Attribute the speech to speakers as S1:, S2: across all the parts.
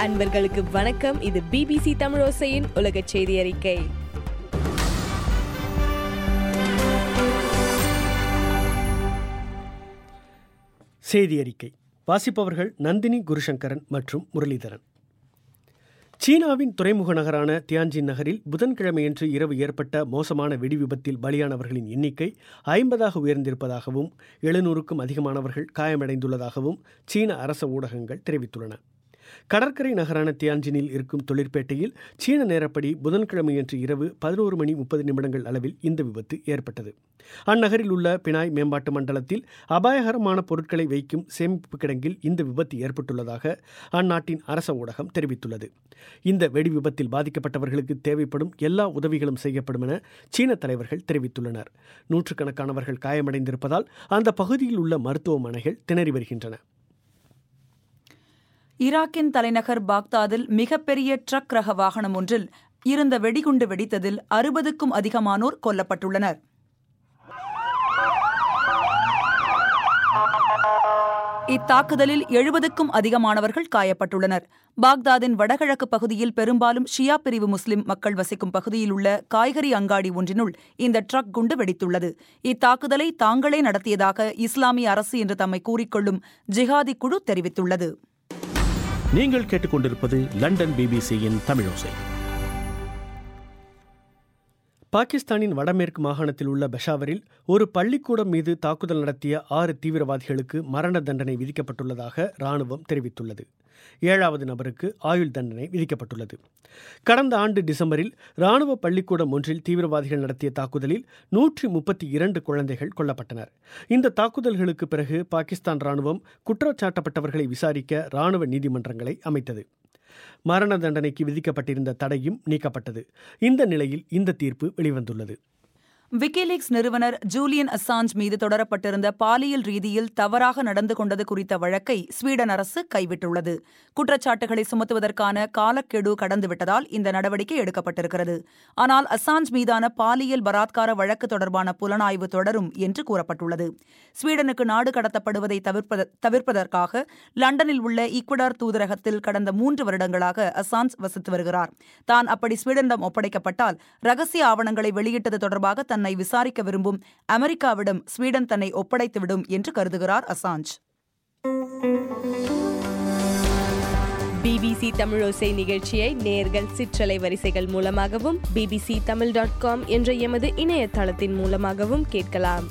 S1: அன்பர்களுக்கு வணக்கம் இது பிபிசி தமிழோசையின் உலக செய்தி அறிக்கை
S2: செய்தி அறிக்கை வாசிப்பவர்கள் நந்தினி குருசங்கரன் மற்றும் முரளிதரன் சீனாவின் துறைமுக நகரான தியான்ஜின் நகரில் புதன்கிழமையன்று இரவு ஏற்பட்ட மோசமான வெடி விபத்தில் பலியானவர்களின் எண்ணிக்கை ஐம்பதாக உயர்ந்திருப்பதாகவும் எழுநூறுக்கும் அதிகமானவர்கள் காயமடைந்துள்ளதாகவும் சீன அரச ஊடகங்கள் தெரிவித்துள்ளன கடற்கரை நகரான தியான்ஜினில் இருக்கும் தொழிற்பேட்டையில் சீன நேரப்படி புதன்கிழமையன்று இரவு பதினோரு மணி முப்பது நிமிடங்கள் அளவில் இந்த விபத்து ஏற்பட்டது அந்நகரில் உள்ள பினாய் மேம்பாட்டு மண்டலத்தில் அபாயகரமான பொருட்களை வைக்கும் சேமிப்பு கிடங்கில் இந்த விபத்து ஏற்பட்டுள்ளதாக அந்நாட்டின் அரச ஊடகம் தெரிவித்துள்ளது இந்த வெடி விபத்தில் பாதிக்கப்பட்டவர்களுக்கு தேவைப்படும் எல்லா உதவிகளும் செய்யப்படும் என சீன தலைவர்கள் தெரிவித்துள்ளனர் நூற்றுக்கணக்கானவர்கள் காயமடைந்திருப்பதால் அந்த பகுதியில் உள்ள மருத்துவமனைகள் திணறி வருகின்றன
S3: ஈராக்கின் தலைநகர் பாக்தாதில் மிகப்பெரிய ட்ரக் ரக வாகனம் ஒன்றில் இருந்த வெடிகுண்டு வெடித்ததில் அறுபதுக்கும் அதிகமானோர் கொல்லப்பட்டுள்ளனர் இத்தாக்குதலில் எழுபதுக்கும் அதிகமானவர்கள் காயப்பட்டுள்ளனர் பாக்தாதின் வடகிழக்கு பகுதியில் பெரும்பாலும் ஷியா பிரிவு முஸ்லிம் மக்கள் வசிக்கும் பகுதியில் உள்ள காய்கறி அங்காடி ஒன்றினுள் இந்த ட்ரக் குண்டு வெடித்துள்ளது இத்தாக்குதலை தாங்களே நடத்தியதாக இஸ்லாமிய அரசு என்று தம்மை கூறிக்கொள்ளும் ஜிஹாதி குழு தெரிவித்துள்ளது
S4: நீங்கள் கேட்டுக்கொண்டிருப்பது லண்டன் பிபிசியின் தமிழோசை
S2: பாகிஸ்தானின் வடமேற்கு மாகாணத்தில் உள்ள பெஷாவரில் ஒரு பள்ளிக்கூடம் மீது தாக்குதல் நடத்திய ஆறு தீவிரவாதிகளுக்கு மரண தண்டனை விதிக்கப்பட்டுள்ளதாக ராணுவம் தெரிவித்துள்ளது ஏழாவது நபருக்கு ஆயுள் தண்டனை விதிக்கப்பட்டுள்ளது கடந்த ஆண்டு டிசம்பரில் ராணுவ பள்ளிக்கூடம் ஒன்றில் தீவிரவாதிகள் நடத்திய தாக்குதலில் நூற்றி முப்பத்தி இரண்டு குழந்தைகள் கொல்லப்பட்டனர் இந்த தாக்குதல்களுக்கு பிறகு பாகிஸ்தான் ராணுவம் குற்றச்சாட்டப்பட்டவர்களை விசாரிக்க ராணுவ நீதிமன்றங்களை அமைத்தது மரண தண்டனைக்கு விதிக்கப்பட்டிருந்த தடையும் நீக்கப்பட்டது இந்த நிலையில் இந்த தீர்ப்பு வெளிவந்துள்ளது
S3: விக்கிலீக்ஸ் நிறுவனர் ஜூலியன் அசாஞ்ச் மீது தொடரப்பட்டிருந்த பாலியல் ரீதியில் தவறாக நடந்து கொண்டது குறித்த வழக்கை ஸ்வீடன் அரசு கைவிட்டுள்ளது குற்றச்சாட்டுகளை சுமத்துவதற்கான காலக்கெடு கடந்துவிட்டதால் இந்த நடவடிக்கை எடுக்கப்பட்டிருக்கிறது ஆனால் அசாஞ்ச் மீதான பாலியல் பலாத்கார வழக்கு தொடர்பான புலனாய்வு தொடரும் என்று கூறப்பட்டுள்ளது ஸ்வீடனுக்கு நாடு கடத்தப்படுவதை தவிர்ப்பத தவிர்ப்பதற்காக லண்டனில் உள்ள ஈக்வடார் தூதரகத்தில் கடந்த மூன்று வருடங்களாக அசாஞ்ச் வசித்து வருகிறார் தான் அப்படி ஸ்வீடனிடம் ஒப்படைக்கப்பட்டால் ரகசிய ஆவணங்களை வெளியிட்டது தொடர்பாக தன்னை விசாரிக்க விரும்பும் அமெரிக்காவிடம் ஸ்வீடன் தன்னை ஒப்படைத்துவிடும் என்று கருதுகிறார் அசாஞ்ச்
S1: பிபிசி தமிழோசை நிகழ்ச்சியை நேர்கள் சிற்றலை வரிசைகள் மூலமாகவும் பிபிசி தமிழ் டாட் காம் என்ற எமது இணையதளத்தின் மூலமாகவும் கேட்கலாம்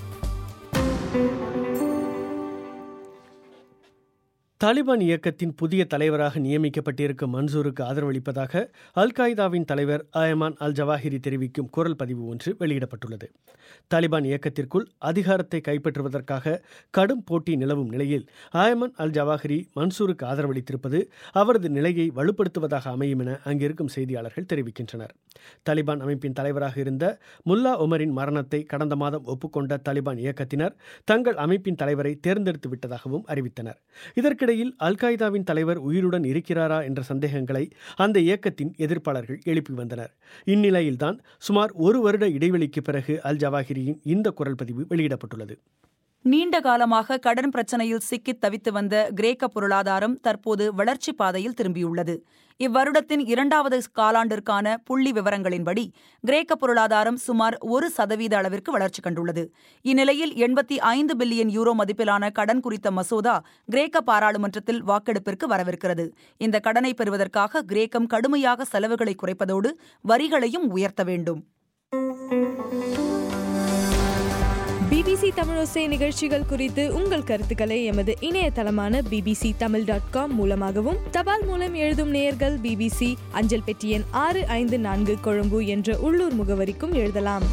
S2: தாலிபான் இயக்கத்தின் புதிய தலைவராக நியமிக்கப்பட்டிருக்கும் மன்சூருக்கு ஆதரவளிப்பதாக அல் காய்தாவின் தலைவர் அயமான் அல் ஜவாஹிரி தெரிவிக்கும் குரல் பதிவு ஒன்று வெளியிடப்பட்டுள்ளது தாலிபான் இயக்கத்திற்குள் அதிகாரத்தை கைப்பற்றுவதற்காக கடும் போட்டி நிலவும் நிலையில் அயமான் அல் ஜவாஹிரி மன்சூருக்கு ஆதரவளித்திருப்பது அவரது நிலையை வலுப்படுத்துவதாக அமையும் என அங்கிருக்கும் செய்தியாளர்கள் தெரிவிக்கின்றனர் தாலிபான் அமைப்பின் தலைவராக இருந்த முல்லா உமரின் மரணத்தை கடந்த மாதம் ஒப்புக்கொண்ட தாலிபான் இயக்கத்தினர் தங்கள் அமைப்பின் தலைவரை தேர்ந்தெடுத்து விட்டதாகவும் அறிவித்தனர் இதற்கிடையில் அல் காய்தாவின் தலைவர் உயிருடன் இருக்கிறாரா என்ற சந்தேகங்களை அந்த இயக்கத்தின் எதிர்ப்பாளர்கள் எழுப்பி வந்தனர் இந்நிலையில்தான் சுமார் ஒரு வருட இடைவெளிக்கு பிறகு அல் ஜவாஹிரியின் இந்த குரல் பதிவு வெளியிடப்பட்டுள்ளது
S3: நீண்ட காலமாக கடன் பிரச்சனையில் சிக்கித் தவித்து வந்த கிரேக்க பொருளாதாரம் தற்போது வளர்ச்சி பாதையில் திரும்பியுள்ளது இவ்வருடத்தின் இரண்டாவது காலாண்டிற்கான புள்ளி விவரங்களின்படி கிரேக்க பொருளாதாரம் சுமார் ஒரு சதவீத அளவிற்கு வளர்ச்சி கண்டுள்ளது இந்நிலையில் எண்பத்தி ஐந்து பில்லியன் யூரோ மதிப்பிலான கடன் குறித்த மசோதா கிரேக்க பாராளுமன்றத்தில் வாக்கெடுப்பிற்கு வரவிருக்கிறது இந்த கடனை பெறுவதற்காக கிரேக்கம் கடுமையாக செலவுகளை குறைப்பதோடு வரிகளையும் உயர்த்த வேண்டும்
S1: பிபிசி தமிழோசை நிகழ்ச்சிகள் குறித்து உங்கள் கருத்துக்களை எமது இணையதளமான பிபிசி தமிழ் டாட் காம் மூலமாகவும் தபால் மூலம் எழுதும் நேயர்கள் பிபிசி அஞ்சல் பெட்டி எண் ஆறு ஐந்து நான்கு கொழும்பு என்ற உள்ளூர் முகவரிக்கும் எழுதலாம்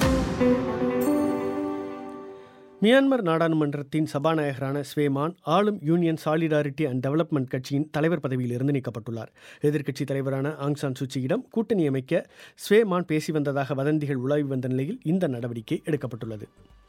S2: மியான்மர் நாடாளுமன்றத்தின் சபாநாயகரான ஸ்வேமான் ஆளும் யூனியன் சாலிடாரிட்டி அண்ட் டெவலப்மெண்ட் கட்சியின் தலைவர் பதவியில் இருந்து நீக்கப்பட்டுள்ளார் எதிர்க்கட்சித் தலைவரான ஆங் சான் சூச்சியிடம் கூட்டணி அமைக்க ஸ்வேமான் பேசி வந்ததாக வதந்திகள் உலாவி வந்த நிலையில் இந்த நடவடிக்கை எடுக்கப்பட்டுள்ளது